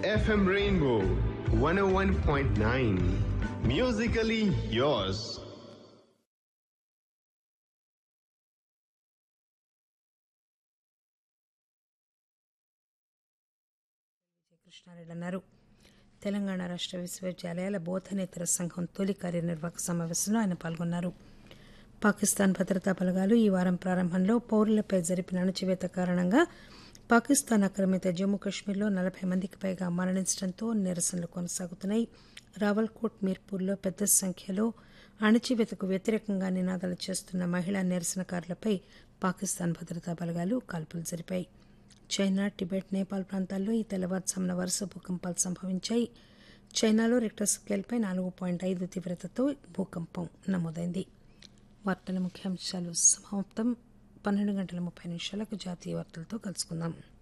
FM Rainbow 101.9. Musically yours. Krishna Reddy అన్నారు తెలంగాణ రాష్ట్ర విశ్వవిద్యాలయాల బోధనేతర సంఘం తొలి కార్యనిర్వాహక సమావేశంలో ఆయన పాల్గొన్నారు పాకిస్తాన్ భద్రతా బలగాలు ఈ వారం ప్రారంభంలో పౌరులపై జరిపిన అణచివేత కారణంగా పాకిస్తాన్ ఆక్రమిత జమ్మూ కాశ్మీర్లో నలభై మందికి పైగా మరణించడంతో నిరసనలు కొనసాగుతున్నాయి రావల్కోట్ మీర్పూర్లో పెద్ద సంఖ్యలో అణచివేతకు వ్యతిరేకంగా నినాదాలు చేస్తున్న మహిళా నిరసనకారులపై పాకిస్తాన్ భద్రతా బలగాలు కాల్పులు జరిపాయి చైనా టిబెట్ నేపాల్ ప్రాంతాల్లో ఈ తెల్లవారుజామున వరుస భూకంపాలు సంభవించాయి చైనాలో రిక్టర్ స్కేల్పై నాలుగు పాయింట్ ఐదు తీవ్రతతో భూకంపం నమోదైంది వార్తల ముఖ్యాంశాలు సమాప్తం పన్నెండు గంటల ముప్పై నిమిషాలకు జాతీయ వార్తలతో కలుసుకుందాం